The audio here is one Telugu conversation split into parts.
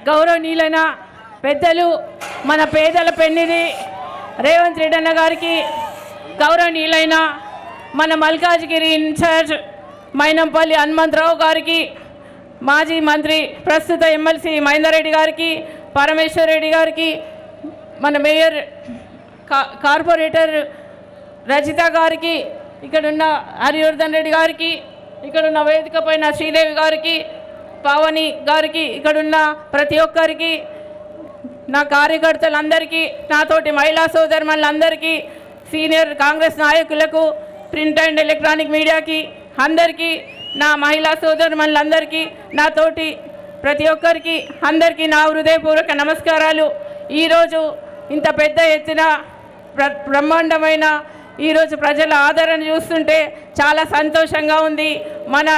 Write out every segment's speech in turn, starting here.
గౌరవనీయులైన పెద్దలు మన పేదల పెన్నిది రేవంత్ రెడ్డి అన్న గారికి గౌరవనీయులైన మన మల్కాజ్గిరి ఇన్ఛార్జ్ మైనంపల్లి హనుమంతరావు గారికి మాజీ మంత్రి ప్రస్తుత ఎమ్మెల్సీ మహేందర్ గారికి పరమేశ్వర్ రెడ్డి గారికి మన మేయర్ కా- కార్పొరేటర్ రజిత గారికి ఇక్కడున్న హరివర్ధన్ రెడ్డి గారికి ఇక్కడున్న వేదిక పైన శ్రీదేవి గారికి పావని గారికి ఇక్కడున్న ప్రతి ఒక్కరికి నా కార్యకర్తలందరికీ నాతోటి మహిళా సోదరులందరికీ సీనియర్ కాంగ్రెస్ నాయకులకు ప్రింట్ అండ్ ఎలక్ట్రానిక్ మీడియాకి అందరికీ నా మహిళా సోదరులందరికీ నాతోటి ప్రతి ఒక్కరికి అందరికీ నా హృదయపూర్వక నమస్కారాలు ఈరోజు ఇంత పెద్ద ఎత్తున ప్ర బ్రహ్మాండమైన ఈరోజు ప్రజల ఆదరణ చూస్తుంటే చాలా సంతోషంగా ఉంది మన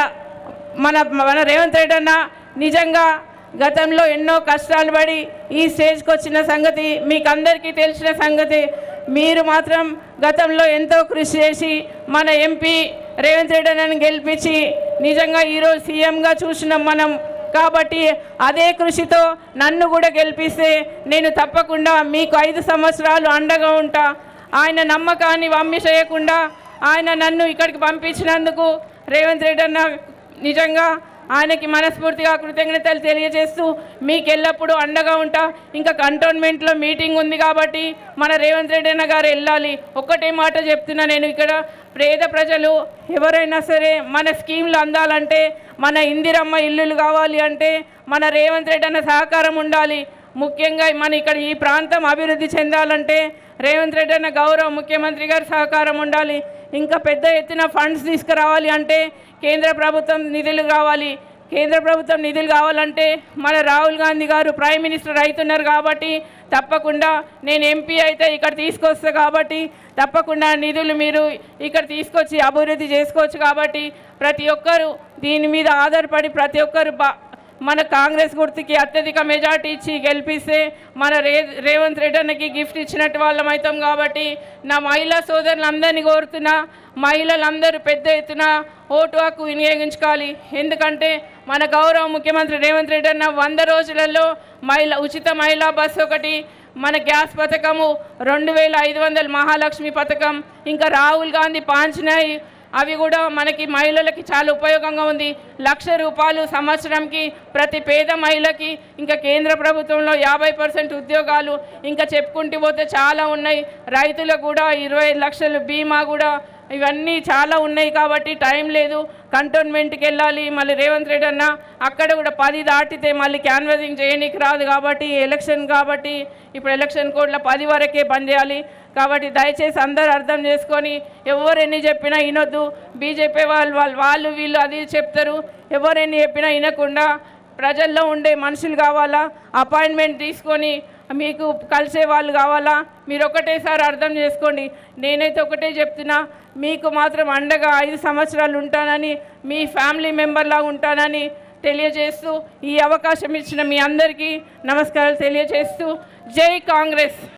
మన మన రేవంత్ రెడ్డి అన్న నిజంగా గతంలో ఎన్నో కష్టాలు పడి ఈ స్టేజ్కి వచ్చిన సంగతి మీకు అందరికీ తెలిసిన సంగతి మీరు మాత్రం గతంలో ఎంతో కృషి చేసి మన ఎంపీ రేవంత్ రెడ్డి అన్నని గెలిపించి నిజంగా ఈరోజు సీఎంగా చూసినాం మనం కాబట్టి అదే కృషితో నన్ను కూడా గెలిపిస్తే నేను తప్పకుండా మీకు ఐదు సంవత్సరాలు అండగా ఉంటా ఆయన నమ్మకాన్ని వమ్మి చేయకుండా ఆయన నన్ను ఇక్కడికి పంపించినందుకు రేవంత్ రెడ్డి అన్న నిజంగా ఆయనకి మనస్ఫూర్తిగా కృతజ్ఞతలు తెలియజేస్తూ మీకు ఎల్లప్పుడూ అండగా ఉంటా ఇంకా కంటోన్మెంట్లో మీటింగ్ ఉంది కాబట్టి మన రేవంత్ రెడ్డి అన్న గారు వెళ్ళాలి ఒక్కటే మాట చెప్తున్నా నేను ఇక్కడ పేద ప్రజలు ఎవరైనా సరే మన స్కీమ్లు అందాలంటే మన ఇందిరమ్మ ఇల్లులు కావాలి అంటే మన రేవంత్ రెడ్డి అన్న సహకారం ఉండాలి ముఖ్యంగా మన ఇక్కడ ఈ ప్రాంతం అభివృద్ధి చెందాలంటే రేవంత్ రెడ్డి అన్న గౌరవ ముఖ్యమంత్రి గారి సహకారం ఉండాలి ఇంకా పెద్ద ఎత్తున ఫండ్స్ తీసుకురావాలి అంటే కేంద్ర ప్రభుత్వం నిధులు కావాలి కేంద్ర ప్రభుత్వం నిధులు కావాలంటే మన రాహుల్ గాంధీ గారు ప్రైమ్ మినిస్టర్ అవుతున్నారు కాబట్టి తప్పకుండా నేను ఎంపీ అయితే ఇక్కడ తీసుకొస్తా కాబట్టి తప్పకుండా నిధులు మీరు ఇక్కడ తీసుకొచ్చి అభివృద్ధి చేసుకోవచ్చు కాబట్టి ప్రతి ఒక్కరూ దీని మీద ఆధారపడి ప్రతి ఒక్కరు బా మన కాంగ్రెస్ గుర్తుకి అత్యధిక మెజార్టీ ఇచ్చి గెలిపిస్తే మన రే రేవంత్ రెడ్డి అన్నకి గిఫ్ట్ ఇచ్చినట్టు వాళ్ళం అవుతాం కాబట్టి నా మహిళా సోదరులందరినీ కోరుతున్నా మహిళలందరూ పెద్ద ఎత్తున ఓటు హక్కు వినియోగించుకోవాలి ఎందుకంటే మన గౌరవ ముఖ్యమంత్రి రేవంత్ రెడ్డి అన్న వంద రోజులలో మహిళ ఉచిత మహిళా బస్సు ఒకటి మన గ్యాస్ పథకము రెండు వేల ఐదు వందల మహాలక్ష్మి పథకం ఇంకా రాహుల్ గాంధీ పాంచినాయి అవి కూడా మనకి మహిళలకి చాలా ఉపయోగంగా ఉంది లక్ష రూపాయలు సంవత్సరంకి ప్రతి పేద మహిళకి ఇంకా కేంద్ర ప్రభుత్వంలో యాభై పర్సెంట్ ఉద్యోగాలు ఇంకా చెప్పుకుంటూ పోతే చాలా ఉన్నాయి రైతులకు కూడా ఇరవై లక్షలు బీమా కూడా ఇవన్నీ చాలా ఉన్నాయి కాబట్టి టైం లేదు కంటోన్మెంట్కి వెళ్ళాలి మళ్ళీ రేవంత్ రెడ్డి అన్న అక్కడ కూడా పది దాటితే మళ్ళీ క్యాన్వసింగ్ చేయడానికి రాదు కాబట్టి ఎలక్షన్ కాబట్టి ఇప్పుడు ఎలక్షన్ కోడ్లో పది వరకే పనిచేయాలి కాబట్టి దయచేసి అందరూ అర్థం చేసుకొని ఎవరు ఎన్ని చెప్పినా వినొద్దు బీజేపీ వాళ్ళు వాళ్ళు వాళ్ళు వీళ్ళు అది చెప్తారు ఎవరు ఎన్ని చెప్పినా వినకుండా ప్రజల్లో ఉండే మనుషులు కావాలా అపాయింట్మెంట్ తీసుకొని మీకు కలిసే వాళ్ళు కావాలా మీరు ఒకటేసారి అర్థం చేసుకోండి నేనైతే ఒకటే చెప్తున్నా మీకు మాత్రం అండగా ఐదు సంవత్సరాలు ఉంటానని మీ ఫ్యామిలీ మెంబర్లా ఉంటానని తెలియజేస్తూ ఈ అవకాశం ఇచ్చిన మీ అందరికీ నమస్కారాలు తెలియజేస్తూ జై కాంగ్రెస్